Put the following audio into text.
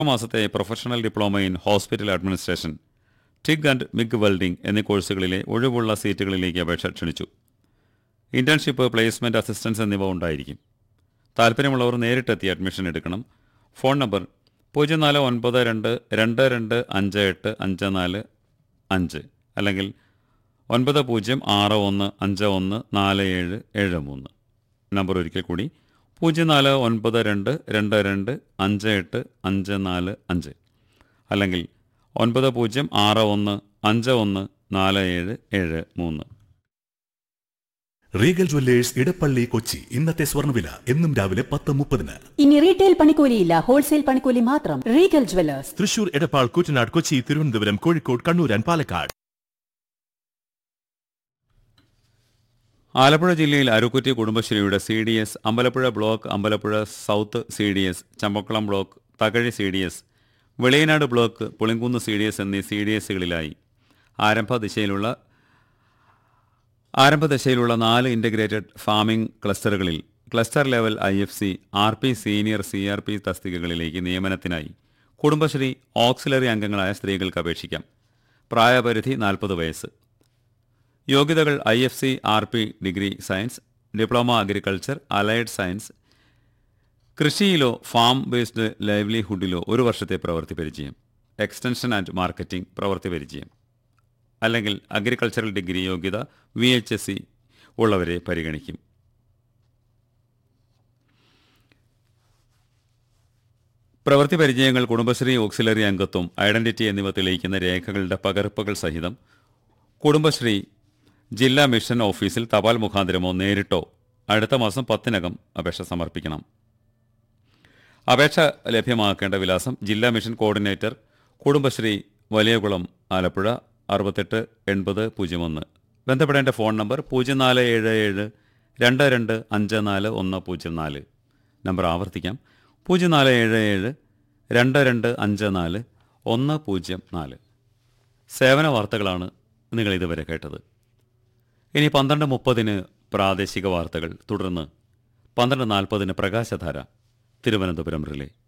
മാസത്തെ professional diploma in hospital administration TIG and MIG welding എന്നീ കോഴ്സുകളിലെ ഒഴിവുള്ള സീറ്റുകളിലേക്ക് അപേക്ഷ ക്ഷണിച്ചു ഇന്റേൺഷിപ്പ് പ്ലേസ്മെന്റ് അസിസ്റ്റൻസ് എന്നിവ ഉണ്ടായിരിക്കും താല്പര്യമുള്ളവർ നേരിട്ടെത്തി അഡ്മിഷൻ എടുക്കണം ഫോൺ നമ്പർ പൂജ്യം നാല് ഒൻപത് രണ്ട് രണ്ട് രണ്ട് അഞ്ച് എട്ട് അഞ്ച് നാല് അഞ്ച് അല്ലെങ്കിൽ ഒൻപത് പൂജ്യം ആറ് ഒന്ന് അഞ്ച് ഒന്ന് നാല് ഏഴ് ഏഴ് മൂന്ന് നമ്പർ ഒരിക്കൽ കൂടി പൂജ്യം നാല് ഒൻപത് രണ്ട് രണ്ട് രണ്ട് അഞ്ച് എട്ട് അഞ്ച് നാല് അഞ്ച് അല്ലെങ്കിൽ ഒൻപത് പൂജ്യം ആറ് ഒന്ന് അഞ്ച് ഒന്ന് നാല് ഏഴ് ഏഴ് മൂന്ന് റീഗൽ ജ്വല്ലേഴ്സ് ഇടപ്പള്ളി കൊച്ചി ഇന്നത്തെ സ്വർണ്ണവില എന്നും രാവിലെ പത്ത് മുപ്പതിന് ഇനി റീറ്റെയിൽ പണിക്കൂലിയില്ല ഹോൾസെയിൽ പണിക്കൂലി മാത്രം regal jewellers Thrissur Edappal Koottanad Kochi Thiruvananthapuram Kozhikode Kannur and Palakkad Alappuzha ജില്ലയിൽ അരുക്കുറ്റി കുടുംബശ്രീയുടെ C D S Ambalappuzha block Ambalappuzha south C D S Champakulam block Thakazhi C D S Veliyanad block Pulinkunnu C D S എന്നീ സി ഡി എസുകളിലായി ആരംഭ ദിശയിലുള്ള ആരംഭദശയിലുള്ള നാല് ഇൻ്റഗ്രേറ്റഡ് ഫാമിംഗ് ക്ലസ്റ്ററുകളിൽ cluster level I F C R P senior C R P തസ്തികകളിലേക്ക് നിയമനത്തിനായി Kudumbashree auxiliary അംഗങ്ങളായ സ്ത്രീകൾക്ക് അപേക്ഷിക്കാം പ്രായപരിധി നാൽപ്പത് വയസ്സ് യോഗ്യതകൾ I F C R P degree science diploma agriculture allied science കൃഷിയിലോ ഫാം ബേസ്ഡ് ലൈവ്ലിഹുഡിലോ ഒരു വർഷത്തെ പ്രവൃത്തി പരിചയം എക്സ്റ്റൻഷൻ ആൻഡ് മാർക്കറ്റിംഗ് പ്രവൃത്തി പരിചയം അല്ലെങ്കിൽ അഗ്രികൾച്ചറൽ ഡിഗ്രി യോഗ്യത വി എച്ച് എസ് സി ഉള്ളവരെ പരിഗണിക്കും പ്രവൃത്തി പരിചയങ്ങൾ കുടുംബശ്രീ ഓക്സിലറി അംഗത്വം ഐഡന്റിറ്റി എന്നിവ തെളിയിക്കുന്ന രേഖകളുടെ പകർപ്പുകൾ സഹിതം കുടുംബശ്രീ ജില്ലാ മിഷൻ ഓഫീസിൽ തപാൽ മുഖാന്തരമോ നേരിട്ടോ അടുത്ത മാസം പത്തിനകം അപേക്ഷ സമർപ്പിക്കണം അപേക്ഷ ലഭ്യമാക്കേണ്ട വിലാസം ജില്ലാ മിഷൻ കോർഡിനേറ്റർ കുടുംബശ്രീ വലിയകുളം ആലപ്പുഴ അറുപത്തെട്ട് എൺപത് പൂജ്യം ഒന്ന് ബന്ധപ്പെടേണ്ട ഫോൺ നമ്പർ പൂജ്യം നാല് ഏഴ് ഏഴ് രണ്ട് രണ്ട് അഞ്ച് നാല് ഒന്ന് പൂജ്യം നാല് നമ്പർ ആവർത്തിക്കാം പൂജ്യം നാല് ഏഴ് ഏഴ് രണ്ട് രണ്ട് അഞ്ച് നാല് ഒന്ന് പൂജ്യം നാല് സേവന വാർത്തകളാണ് നിങ്ങൾ ഇതുവരെ കേട്ടത് ഇനി പന്ത്രണ്ട് മുപ്പതിന് പ്രാദേശിക വാർത്തകൾ തുടർന്ന് പന്ത്രണ്ട് നാൽപ്പതിന് പ്രകാശധാര തിരുവനന്തപുരം റിലേ